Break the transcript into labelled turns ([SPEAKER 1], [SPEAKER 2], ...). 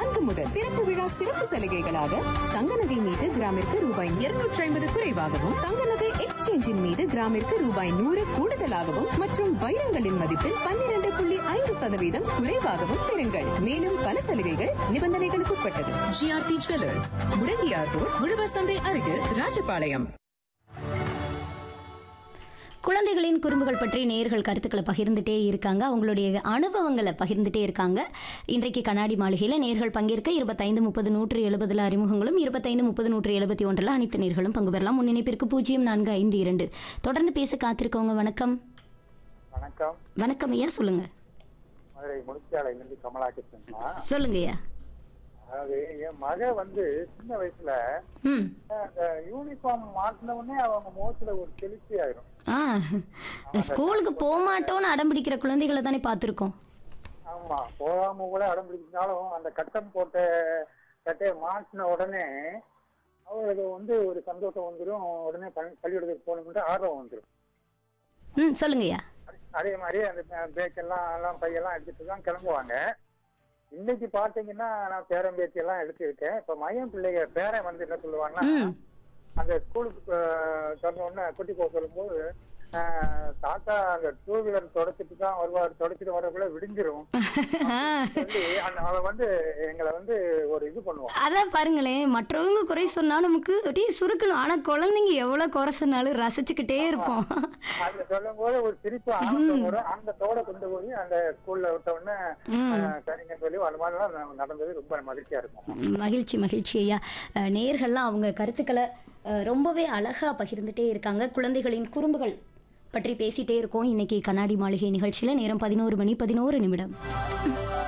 [SPEAKER 1] நான்கு முதல் திறப்பு விழா சிறப்பு சலுகைகளாக தங்க நகை மீது கிராமிற்கு ரூபாய் இருநூற்றி ஐம்பது குறைவாகவும் தங்க நகை எக்ஸ்சேஞ்சின் மீது கிராமிற்கு ரூபாய் நூறு கூடுதலாகவும் மற்றும் வைரங்களின் மதிப்பில் பன்னிரண்டு புள்ளி ஐந்து சதவீதம் குறைவாகவும் பெறுங்கள் மேலும் பல சலுகைகள் நிபந்தனைகளுக்கு உட்பட்டது ஜிஆர்டி ஜுவல்லர்ஸ் முடங்கியார் ரோட் உழவர் சந்தை அருகில் ராஜபாளையம்
[SPEAKER 2] குழந்தைகளின் குறும்புகள் பற்றி நேர்கள் கருத்துக்களை பகிர்ந்துட்டே இருக்காங்க அவங்களுடைய அனுபவங்களை பகிர்ந்துட்டே இருக்காங்க இன்றைக்கு கண்ணாடி மாளிகையில் நேர்கள் பங்கேற்க இருபத்தைந்து முப்பது நூற்று எழுபதில் அறிமுகங்களும் இருபத்தைந்து முப்பது நூற்று எழுபத்தி ஒன்றில் அனைத்து நேர்களும் பங்கு பெறலாம் முன்னிணைப்பிற்கு பூஜ்ஜியம் நான்கு ஐந்து இரண்டு தொடர்ந்து பேச காத்திருக்கவங்க வணக்கம்
[SPEAKER 3] வணக்கம்
[SPEAKER 2] வணக்கம் ஐயா சொல்லுங்க
[SPEAKER 3] மதுரை முனிச்சாலையிலிருந்து கமலாக்கிருந்தா
[SPEAKER 2] சொல்லுங்க ஐயா
[SPEAKER 3] அதாவது என் மக வந்து சின்ன வயசுல
[SPEAKER 2] ம்
[SPEAKER 3] அந்த யூனிஃபார்ம் மாட்டின உடனே அவங்க முகத்துல ஒரு செலுத்தி ஆயிரும்
[SPEAKER 2] ஆ ஸ்கூலுக்கு போக மாட்டோம்னு அடம் பிடிக்கிற குழந்தைகளை தானே பார்த்துருக்கோம்
[SPEAKER 3] ஆமா போகாம கூட அடம் பிடிச்சினாலும் அந்த கட்டம் போட்ட கட்டையை மாட்டின உடனே அவங்களுக்கு வந்து ஒரு சந்தோஷம் வந்துடும் உடனே பள்ளி- பள்ளிக்கூடத்துக்கு போகணும்னு ஆர்வம் வந்துடும்
[SPEAKER 2] ம் சொல்லுங்க ஐயா
[SPEAKER 3] அதே மாதிரி அந்த பேக் எல்லாம் எல்லாம் பையெல்லாம் எடுத்துட்டு தான் கிளம்புவாங்க இன்னைக்கு பாத்தீங்கன்னா நான் பேரன் பேத்தி எல்லாம் எடுத்துருக்கேன் இப்ப மையம் பிள்ளைங்க பேரன் வந்து என்ன சொல்லுவாங்கன்னா
[SPEAKER 2] ம்
[SPEAKER 3] அந்த ஸ்கூலுக்கு சொன்ன உடனே குட்டி போக சொல்லும்போது ஆஹ், தாத்தா அந்த டூ வீலர் தொடச்சிட்டு தான் வருவார் தொடச்சிட்டு வரக்குள்ள விடிஞ்சிரும் சொல்லி அந்த அவன் வந்து எங்களை வந்து ஒரு இது பண்ணுவான்
[SPEAKER 2] அதான் பாருங்களேன் மற்றவங்க குறை சொன்னா நமக்கு அப்படியே சுருக்கணும் ஆனா குழந்தைங்க எவ்வளவு குறை சொன்னாலும் ரசிச்சுக்கிட்டே இருப்போம்
[SPEAKER 3] அதுல சொல்லும் போது ஒரு சிரிப்பு ஆனந்தம் வரும் அந்த தோட கொண்டு போய் அந்த ஸ்கூல்ல விட்ட உடனே ஆஹ், சரிங்கன்னு சொல்லி அந்த மாதிரிலாம் ந- நடந்தது ரொம்ப மகிழ்ச்சியா இருக்கும்
[SPEAKER 2] மகிழ்ச்சி மகிழ்ச்சி ஐயா அஹ், நேயர்கள்லாம் அவங்க கருத்துக்களை அஹ், ரொம்பவே அழகா பகிர்ந்துட்டே இருக்காங்க குழந்தைகளின் குறும்புகள் பற்றி பேசிட்டே இருக்கோம் இன்னைக்கு கண்ணாடி மாளிகை நிகழ்ச்சியில நேரம் பதினோரு மணி பதினோரு நிமிடம்